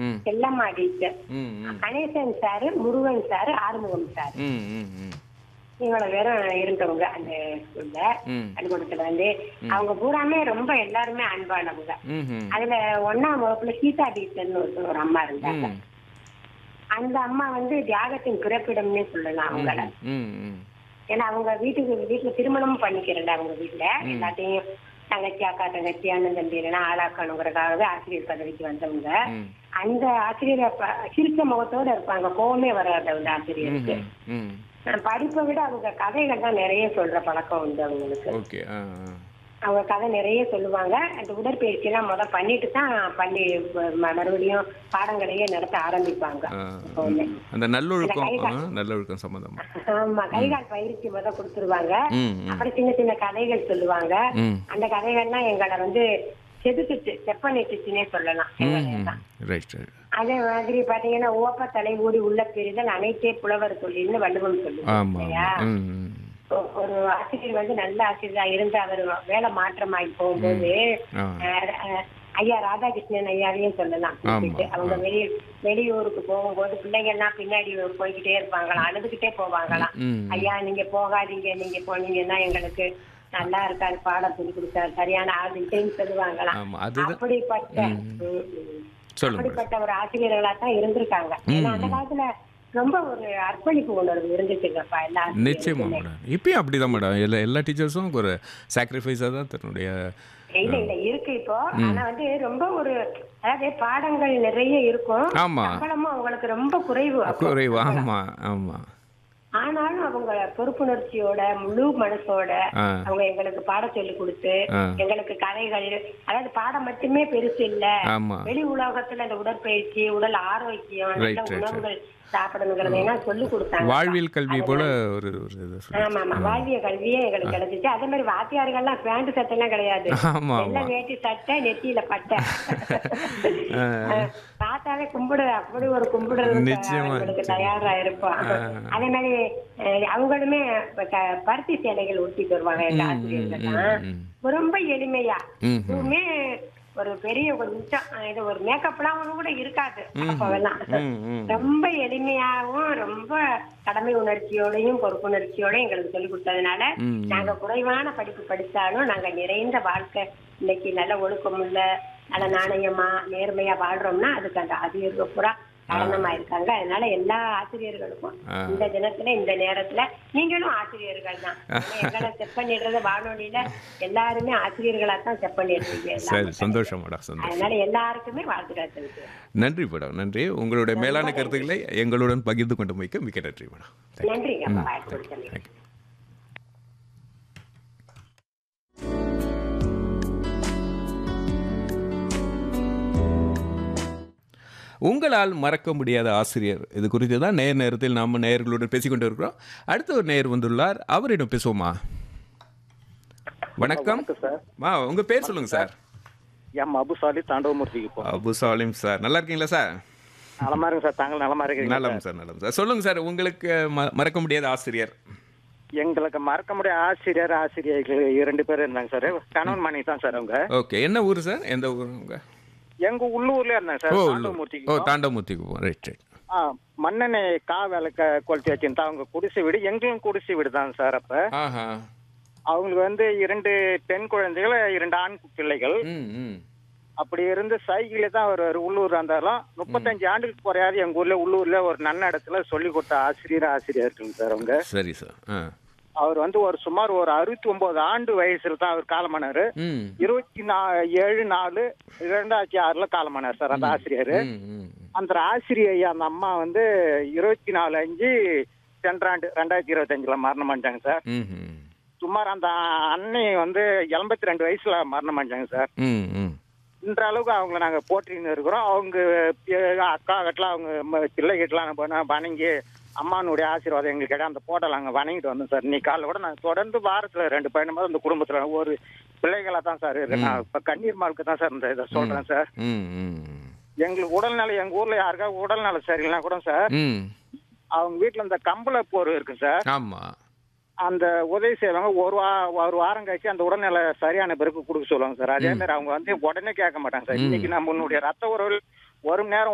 ம் செல்லம்மா டீச்சர் ம் ம் Ganesan sir Murugan sir Arumugam sir ம் ம் ம் இவ்வளவு பேரும் இருந்தவங்க அந்த ஸ்கூல்ல ம் பள்ளிக்கூடத்துல வந்து அவங்க பூராமே ரொம்ப எல்லாருமே அன்பானவங்க ம் ம் அதுல ஒன்னாம் வகுப்புல சீதா டீச்சர்னு ஒரு ஒரு அம்மா இருந்தாங்க ம் அந்த அம்மா வந்து தியாகத்தின் பிறப்பிடம்னே சொல்லலாம் அவங்கள ம் ம் ஏன்னா அவங்க வீட்டுக்கு வீட்டுல திருமணமும் பண்ணிக்கிறல அவங்க வீட்டுல எல்லாத்தையும் தங்கச்சி அக்கா தங்கச்சி அண்ணன் தம்பி எல்லாம் ஆளாக்கணுங்கிறதுக்காகவே ஆசிரியர் பதவிக்கு வந்தவங்க ம் அந்த ஆசிரியர் ப- சிரிச்ச முகத்தோட இருப்பாங்க கோவமே வராது அந்த ஆசிரியருக்கு ம் ம் படிப்பை விட அவங்க கதைகள் தான் நிறைய சொல்ற பழக்கம் உண்டு அவங்களுக்கு ஓகே ஆ ஆ அவங்க கதை நிறைய சொல்லுவாங்க அந்த உடற்பயிற்சி எல்லாம் முத பண்ணிட்டு தான் பள்ளி ம- மறுபடியும் பாடங்களையே நடத்த ஆரம்பிப்பாங்க ஆ, எப்பவுமே. அந்த நல்லொழுக்கம் ஆ, நல்லொழுக்கம் சம்பந்தமா ஆமா கைகால் பயிற்சி முத கொடுத்துருவாங்க ம் ம் அப்புறம் சின்ன சின்ன கதைகள் சொல்லுவாங்க ம் அந்த கதைகள்லாம் எங்களை வந்து செதுக்குச்சு செப்பனிட்டுச்சுன்னே சொல்லலாம் எங்களை எல்லாம். ரைட் ரைட் அதே மாதிரி பாத்தீங்கன்னா ஓப்ப தலை ஊடி உள்ள பெரிதல் அனைத்தே புலவர் சொல்லின்னு வள்ளுவம் சொல்லுவாங்க ஆமா இல்லையா ம் ம் ஒ- ஒரு ஆசிரியர் வந்து நல்ல ஆசிரியரா இருந்து அவர் வேலை மாற்றமாகி போகும்போது ஆ அஹ், அஹ், ஐயா ராதாகிருஷ்ணன் ஐயாவையும் சொல்லலாம் கூப்பிட்டு. ஆமா, அவங்க வெளி வெளியூருக்கு போகும்போது பிள்ளைங்க எல்லாம் பின்னாடி போய்கிட்டே இருப்பாங்களாம் அழுதுகிட்டே போவாங்களாம் ம் ஐயா நீங்க போகாதீங்க நீங்க போனீங்கன்னா எங்களுக்கு நல்லா இருக்காது பாடம் சொல்லி கொடுத்தாரு சரியான ஆள் இல்லைன்னு சொல்லுவாங்களாம் ஆமா அதுதான் அப்படிப்பட்ட ம், ம். சொல்லுங்க அப்படிப்பட்ட ஒரு ஆசிரியர்களா தான் இருந்திருக்காங்க ஏன்னா அந்த காலத்துல ரொம்ப ஒரு அர்ப்பணிப்பு உணர்வு இருந்துச்சுங்கப்பா எல்லா நிச்சயமா ஆசிரியர்களுக்குமே. மேடம் இப்பயும் அப்படிதான் மேடம் எல்லா எல்லா டீச்சர்ஸும் ஒரு சாக்ரிஃபைஸாக தான் தன்னுடைய இல்ல இல்ல இருக்கு இப்போ ஆனா வந்து ரொம்ப ஒரு அதாவது பாடங்கள் நிறைய இருக்கும் ஆமா சம்பளமும் அவங்களுக்கு ரொம்ப குறைவு அப்போ. குறைவு ஆமா ஆமா ஆனாலும் அவங்க பொறுப்புணர்ச்சியோட முழு மனசோட ஆ அவங்க எங்களுக்கு பாடம் சொல்லி கொடுத்து ஆ எங்களுக்கு கதைகள் அதாவது பாடம் மட்டுமே பெருசு இல்ல ஆமா வெளி உலகத்துல இந்த உடற்பயிற்சி உடல் ஆரோக்கியம் நல்ல Right, right, உணவுகள் சாப்பிடணுங்கிறதையெல்லாம் சொல்லி கொடுத்தாங்க வாழ்வியல் கல்வி போல ஒரு ஒரு இது சொல்லு. ஆமா ஆமா வாழ்விய கல்வியே எங்களுக்கு கிடைச்சிச்சு அதே மாதிரி வாத்தியார்கள்லாம் பேண்ட் சட்டெல்லாம் கிடையாது ஆமா வெள்ளை ஆமா வேட்டி சட்டை நெத்தியில பட்டை பார்த்தாலே கும்பிடு அப்படி ஒரு கும்பிடுறது நிச்சயமா, அவங்களுக்கு நிச்சயமா. தயாரா இருப்போம் அதே மாதிரி அஹ், அவங்களுமே இப்ப க- பருத்தி சேலைகள் உடுத்திட்டு வருவாங்க எங்க ஆசிரியர்கள் தான் ம் ரொம்ப எளிமையா ம் ம் எதுவுமே ஒரு பெரிய கொஞ்சம் அஹ், இது ஒரு மேக்கப்லாம் ஒண்ணு கூட இருக்காது அப்பவெல்லாம் ம் ம் ரொம்ப எளிமையாவும் ரொம்ப கடமை உணர்ச்சியோடையும் பொறுப்புணர்ச்சியோடையும் எங்களுக்கு சொல்லி கொடுத்ததுனால ம். நாங்க குறைவான படிப்பு படிச்சாலும் நாங்க நிறைந்த வாழ்க்கை இன்னைக்கு நல்ல ஒழுக்கமுள்ள நல்ல நாணயமா நேர்மையா வாழ்றோம்னா அதுக்கு அந்த ஆசிரியர்கள் பூரா காரணமா இருக்காங்க அதனால எல்லா ஆசிரியர்களுக்கும் ஆ. இந்த தினத்துல இந்த நேரத்துல நீங்களும் ஆசிரியர்கள் தான் ஏன்னா எங்களை செக் பண்ணிடுறது வானொலியில எல்லாருமே ஆசிரியர்களா தான் செக் பண்ணிடுறீங்க எல்லாம். சரி சந்தோஷம் மேடம் சந்தோஷம் அதனால எல்லாருக்குமே வாழ்த்துக்கள் தெரிவிக்கிறேன் நன்றி மேடம் நன்றி உங்களுடைய மேலான கருத்துக்களை எங்களுடன் பகிர்ந்து கொண்டு வைக்க மிக்க நன்றி மேடம் நன்றிங்க வாய்ப்பு கொடுத்தீங்க தேங்க்யூ உங்களால் மறக்க முடியாத ஆசிரியர் இது குறித்து தான் நேர் நேரத்தில் நாம் நேயர்களுடன் பேசிக்கொண்டு இருக்கிறோம் அடுத்த ஒரு நேயர் வந்துள்ளார் அவரிடம் பேசுவோமா வணக்கம் சார் மா உங்க பேர் சொல்லுங்க சார் எம் அபுசாலி தாண்டவமூர்த்திக்கு போ அபு சாலிம் சார் நல்லா இருக்கீங்களா சார் நலமா இருங்க சார் தாங்கள் நலமா இருக்கீங்க நலம் சார் நலம் சார் சொல்லுங்க சார் உங்களுக்கு ம- மறக்க முடியாத ஆசிரியர் எங்களுக்கு மறக்க முடியாத ஆசிரியர் ஆசிரியர்கள் இரண்டு பேர் இருந்தாங்க சார் கணவன் மணி தான் சார் அவங்க ஓகே என்ன ஊர் சார் எந்த ஊர் உங்க எங்க உள்ளூர்ல இருந்தாங்க ஓ சார் உள்ளூர். தாண்டவமூர்த்திக்கு ஓ தாண்டவமூர்த்திக்கு போவோம் ரைட் ரைட் ஆ, மண்ணெண்ணை கா வேலை க- கொளுத்தி வச்சிருந்தா அவங்க குடிசை வீடு எங்களும் குடிசை வீடு தான் சார் அப்ப ஆஹா அவங்களுக்கு வந்து இரண்டு பெண் குழந்தைகள் இரண்டு ஆண் பிள்ளைகள் ம் ம் அப்படி இருந்து சைக்கிளே தான் அவர் ஒரு உள்ளூர் இருந்தாலும் முப்பத்தஞ்சு ஆண்டுக்கு குறையாது எங்க ஊர்ல உள்ளூர்ல ஒரு நல்ல இடத்துல சொல்லி கொடுத்த ஆசிரியர் ஆசிரியர்கள் சார் அவங்க சரி சார் ஆ அவர் வந்து ஒரு சுமார் ஒரு அறுபத்தி ஒன்பது ஆண்டு வயசுல தான் அவர் காலமானாரு ம் இருபத்தி நா ஏழு நாலு இரண்டாயிரத்தி ஆறுல காலமானார் சார் அந்த ஆசிரியர் ம் ம் அந்த ஆசிரியர் அந்த அம்மா வந்து இருபத்தி நாலு அஞ்சு சென்றாண்டு ரெண்டாயிரத்தி இருபத்தஞ்சுல மரணம் அடைஞ்சாங்க சார் ம் ம் சுமார் அந்த அன்னை வந்து எண்பத்தி ரெண்டு வயசுல மரணம் அடைஞ்சாங்க சார் ம் ம் இன்ற அளவுக்கு அவங்கள நாங்க போற்றின்னு இருக்கிறோம் அவங்க பி- அக்கா கிட்டலாம் அவங்க ம- பிள்ளைகிட்டலாம் நம்ம வணங்கி அம்மானுடைய ஆசீர்வாதம் எங்களுக்கு கிடையாது அந்த போட்டோல நாங்க வணங்கிட்டு வந்தோம் சார் நீ காலைல கூட நான் தொடர்ந்து வாரத்துல ரெண்டு பயணமாவது அந்த குடும்பத்துல ஒரு பிள்ளைகளா தான் சார் இருக்கு நான் இப்ப கண்ணீர் மார்க்கு தான் சார் இந்த இதை சொல்றேன் சார் ம் ம் எங்களுக்கு உடல்நல எங்க ஊர்ல யாருக்காவது உடல்நல சரியில்லைனா கூட சார் ம் அவங்க வீட்டுல இந்த கம்பள போர் இருக்கு சார் ஆமாம் அந்த உதவி செய்வாங்க ஒரு வா ஒரு வாரம் கழிச்சு அந்த உடல்நிலை சரியான பிறகு கொடுக்க சொல்லுவாங்க சார் அதே மாதிரி அவங்க வந்து உடனே கேட்க மாட்டாங்க சார் இன்னைக்கு நம்மளுடைய ரத்த உறவு ஒரு மணி நேரம்